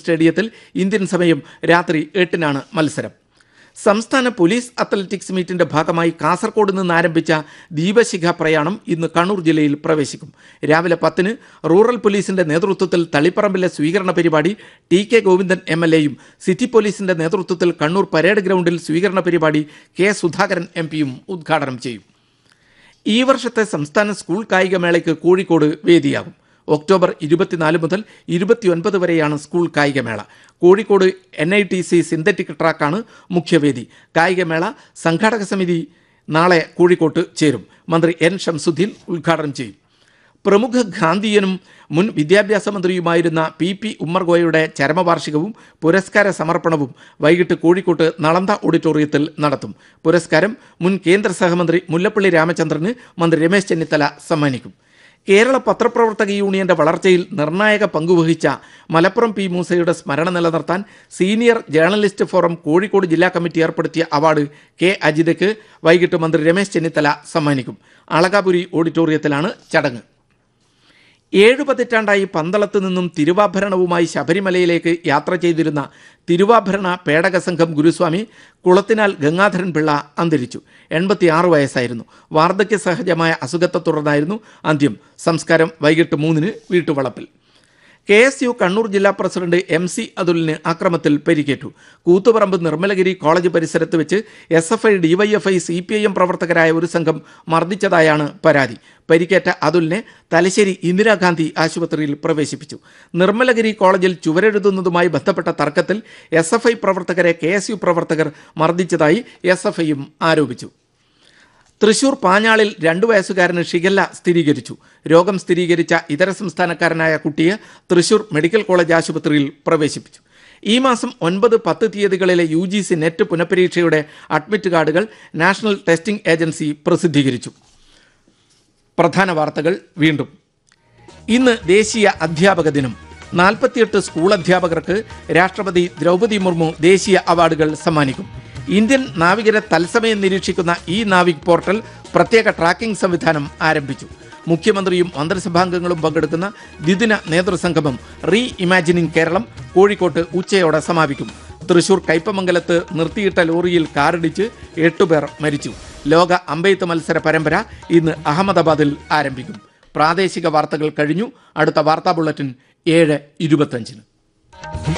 സ്റ്റേഡിയത്തിൽ ഇന്ത്യൻ സമയം രാത്രി എട്ടിനാണ് മത്സരം സംസ്ഥാന പോലീസ് അത്ലറ്റിക്സ് മീറ്റിന്റെ ഭാഗമായി കാസർഗോഡ് നിന്ന് ആരംഭിച്ച ദീപശിഖ പ്രയാണം ഇന്ന് കണ്ണൂർ ജില്ലയിൽ പ്രവേശിക്കും രാവിലെ പത്തിന് റൂറൽ പോലീസിന്റെ നേതൃത്വത്തിൽ തളിപ്പറമ്പിലെ സ്വീകരണ പരിപാടി T K Govindan M L എയും സിറ്റി പോലീസിന്റെ നേതൃത്വത്തിൽ കണ്ണൂർ പരേഡ് ഗ്രൗണ്ടിൽ സ്വീകരണ പരിപാടി കെ സുധാകരൻ എം പിയും ഉദ്ഘാടനം ചെയ്യും ഈ വർഷത്തെ സംസ്ഥാന സ്കൂൾ കായികമേളയ്ക്ക് കോഴിക്കോട് വേദിയാകും ഒക്ടോബർ ഇരുപത്തിനാല് മുതൽ ഇരുപത്തിയൊൻപത് വരെയാണ് സ്കൂൾ കായികമേള Kozhikode N I T C synthetic ട്രാക്കാണ് മുഖ്യവേദി കായികമേള സംഘാടക സമിതി നാളെ കോഴിക്കോട്ട് ചേരും മന്ത്രി എൻ ഷംസുദ്ദീൻ ഉദ്ഘാടനം ചെയ്യും പ്രമുഖ ഗാന്ധിയനും മുൻ വിദ്യാഭ്യാസ മന്ത്രിയുമായിരുന്ന പി പി ഉമ്മർഗോയയുടെ ചരമവാർഷികവും പുരസ്കാര സമർപ്പണവും വൈകിട്ട് കോഴിക്കോട്ട് നളന്ത ഓഡിറ്റോറിയത്തിൽ നടത്തും പുരസ്കാരം മുൻ കേന്ദ്ര സഹമന്ത്രി മുല്ലപ്പള്ളി രാമചന്ദ്രന് മന്ത്രി രമേശ് ചെന്നിത്തല സമ്മാനിക്കും കേരള പത്രപ്രവർത്തക യൂണിയന്റെ വളർച്ചയിൽ നിർണായക പങ്കുവഹിച്ച മലപ്പുറം പി മൂസയുടെ സ്മരണ നിലനിർത്താൻ സീനിയർ ജേർണലിസ്റ്റ് ഫോറം കോഴിക്കോട് ജില്ലാ കമ്മിറ്റി ഏർപ്പെടുത്തിയ അവാർഡ് കെ അജിതയ്ക്ക് വൈകിട്ട് മന്ത്രി രമേശ് ചെന്നിത്തല സമ്മാനിക്കും അളകാപുരി ഓഡിറ്റോറിയത്തിലാണ് ചടങ്ങ് ഏഴു പതിറ്റാണ്ടായി പന്തളത്ത് നിന്നും തിരുവാഭരണവുമായി ശബരിമലയിലേക്ക് യാത്ര ചെയ്തിരുന്ന തിരുവാഭരണ പേടക സംഘം ഗുരുസ്വാമി കുളത്തിനാൽ ഗംഗാധരൻ പിള്ള അന്തരിച്ചു എൺപത്തിയാറ് വയസ്സായിരുന്നു വാർദ്ധക്യ സഹജമായ അസുഖത്തെ തുടർന്നായിരുന്നു അന്ത്യം സംസ്കാരം വൈകിട്ട് മൂന്നിന് വീട്ടുവളപ്പിൽ കെ എസ് യു കണ്ണൂർ ജില്ലാ പ്രസിഡന്റ് എം സി അതുലിന് അക്രമത്തിൽ പരിക്കേറ്റു കൂത്തുപറമ്പ് നിർമ്മലഗിരി കോളേജ് പരിസരത്ത് വെച്ച് S F I DYFI C P I M പ്രവർത്തകരായ ഒരു സംഘം മർദ്ദിച്ചതായാണ് പരാതി പരിക്കേറ്റ അതുലിനെ തലശ്ശേരി ഇന്ദിരാഗാന്ധി ആശുപത്രിയിൽ പ്രവേശിപ്പിച്ചു നിർമ്മലഗിരി കോളേജിൽ ചുവരെഴുതുന്നതുമായി ബന്ധപ്പെട്ട തർക്കത്തിൽ എസ് എഫ് ഐ പ്രവർത്തകരെ കെ എസ് യു പ്രവർത്തകർ മർദ്ദിച്ചതായി എസ് എഫ് ഐയും ആരോപിച്ചു തൃശൂർ പാഞ്ഞാളിൽ രണ്ടു വയസ്സുകാരന് ഷിഗല്ല സ്ഥിരീകരിച്ചു രോഗം സ്ഥിരീകരിച്ച ഇതര സംസ്ഥാനക്കാരനായ കുട്ടിയെ തൃശൂർ മെഡിക്കൽ കോളേജ് ആശുപത്രിയിൽ പ്രവേശിപ്പിച്ചു ഈ മാസം ഒൻപത് പത്ത് തീയതികളിലെ യു ജി സി നെറ്റ് പുനഃപരീക്ഷയുടെ അഡ്മിറ്റ് കാർഡുകൾ നാഷണൽ ടെസ്റ്റിംഗ് ഏജൻസി പ്രസിദ്ധീകരിച്ചു പ്രധാന വാർത്തകൾ വീണ്ടും ഇന്ന് ദേശീയ അധ്യാപക ദിനം നാൽപ്പത്തിയെട്ട് സ്കൂൾ അധ്യാപകർക്ക് രാഷ്ട്രപതി ദ്രൗപദി മുർമു ദേശീയ അവാർഡുകൾ സമ്മാനിക്കും ഇന്ത്യൻ നാവികരെ തത്സമയം നിരീക്ഷിക്കുന്ന ഈ നാവിക് പോർട്ടൽ പ്രത്യേക ട്രാക്കിംഗ് സംവിധാനം ആരംഭിച്ചു മുഖ്യമന്ത്രിയും മന്ത്രിസഭാംഗങ്ങളും പങ്കെടുക്കുന്ന ദ്വിദിന നേതൃസംഗമം റീ ഇമാജിനിങ് കേരളം കോഴിക്കോട്ട് ഉച്ചയോടെ സമാപിക്കും തൃശൂർ കയ്പമംഗലത്ത് നിർത്തിയിട്ട ലോറിയിൽ കാറിടിച്ച് എട്ടുപേർ മരിച്ചു ലോക അമ്പെയ്ത്ത് മത്സര പരമ്പര ഇന്ന് അഹമ്മദാബാദിൽ ആരംഭിക്കും പ്രാദേശിക വാർത്തകൾ കഴിഞ്ഞു അടുത്ത വാർത്താ ബുള്ളറ്റിൻ ഏഴ് ഇരുപത്തഞ്ചിന്